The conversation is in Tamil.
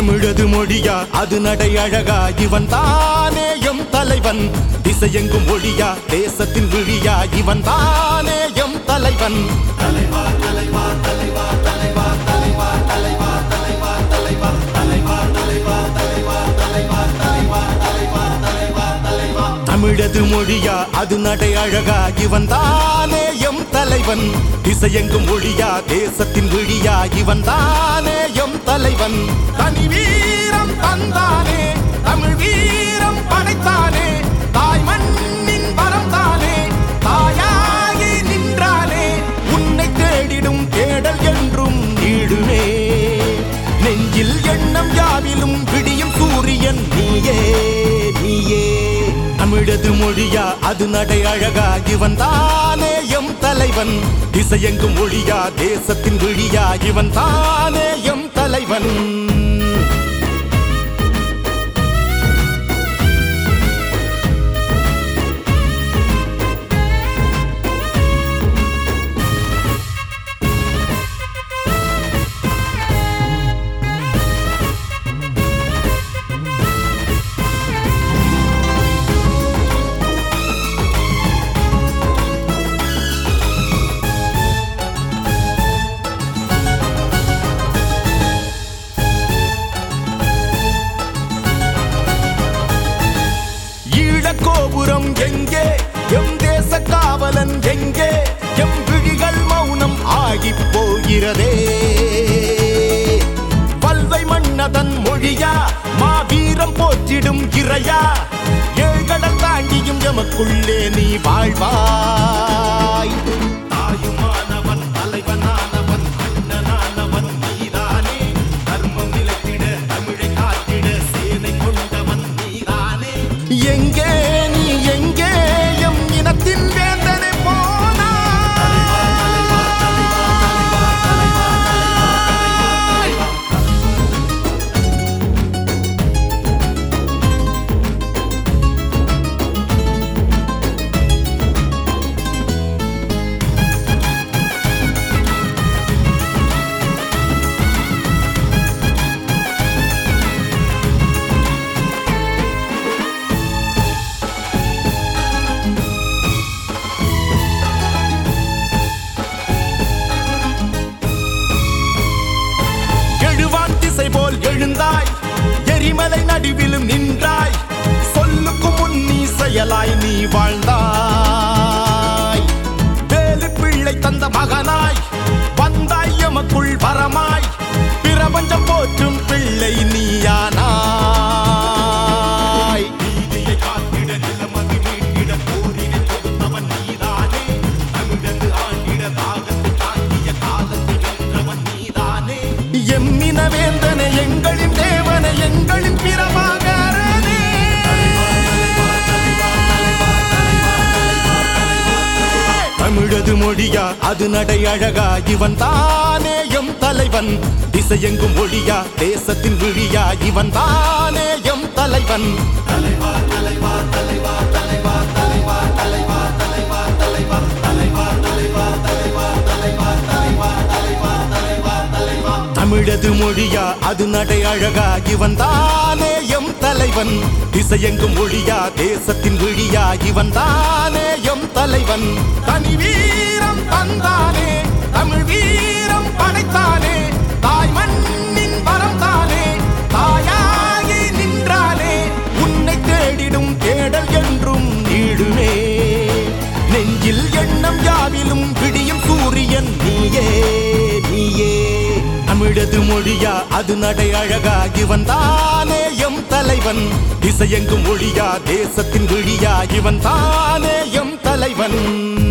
தமிழது மொழியா அது நடை அழகா இவன் தானே எம் தலைவன் திசையெங்கும் ஒளியா தேசத்தின் விழியா இவன் தானே எம் தலைவன் தமிழது மொழியா அது நடை அழகா இவன் தானே எம் தலைவன் திசையெங்கும் ஒளியா தேசத்தின் விழியா இவன் தானே எம் தலைவன் தனி வீரம் தந்தானே தமிழ் வீரம் படைத்தானே தாய் மண்ணின் வரம் தானே தாயாகி நின்றானே உன்னை தேடிடும் தேடல் என்றும் நீடுமே நெஞ்சில் எண்ணம் யாவிலும் விடியும் சூரியன் நீயே நீயே தமிழது மொழியா அது நடை அழகா இவன் தானே எம் தலைவன் திசையெங்கும் ஒளியா தேசத்தின் விழியா இவன் தானே எம் தலைவன் ஈழக்கோபுரம் எங்கே எம் தேச காவலன் எங்கே எம் விழிகள் மௌனம் ஆகி போகிறதே வல்வை மன்னதன் மொழியா மாவீரம் போற்றிடும் இறையா ஏழ்கடல் தாண்டியும் எமக்குள்ளே நீ வாழ்வாய் தாயுமானவன் தலைவனானவன் அண்ணனானவன் நீதானே தர்மம் நிலைத்திட தமிழை காத்திட சேனை கொண்டவன் நீதானே எங்கே நீ எங்கே எம் இனத்தின் வேந்தனை போனாய் எழுவான் திசை போல் எழுந்தாய் எரிமலை நடுவிலும் நின்றாய் சொல்லுக்கும் முன் நீ செயலாய் நீ வாழ்ந்தாய் வேலு பிள்ளை தந்த மகனாய் வந்தாய் எமக்குள் வரமாய் பிரபஞ்சம் போற்றும் பிள்ளை நீயானாய் நீதியை காத்திட நிலமதி மீட்டிட போரினை தொகுத்தவன் நீதானே தமிழது ஆண்டிட தாகத்தை தாங்கிய காலத்தை வென்றவன் நீதானே எம்மின வேந்தனை எங்களின் தேவனை எங்களின் பிரபாகரனே தமிழது மொழியா அது நடை அழகா இவன் தானே எம் தலைவன் திசையெங்கும் ஒளியா தேசத்தின் விழியா இவன் தானே எம் தலைவன் தமிழது மொழியா அது நடை அழகா இவன் தானே எம் தலைவன் திசையெங்கும் ஒளியா தேசத்தின் விழியா இவன் தானே எம் தலைவன் தனி வீரம் தந்தானே தமிழ் வீரம் படைத்தானே தாய் மண்ணின் வரம் தானே தாயாகி நின்றானே உன்னை தேடிடும் தேடல் என்றும் நீடுமே நெஞ்சில் எண்ணம் யாவிலும் விடியும் சூரியன் நீயே நீயே தமிழது மொழியா அது நடை அழகா இவன் தானே எம் தலைவன் திசையெங்கும் ஒளியா தேசத்தின் விழியா இவன் தானே எம் தலைவன்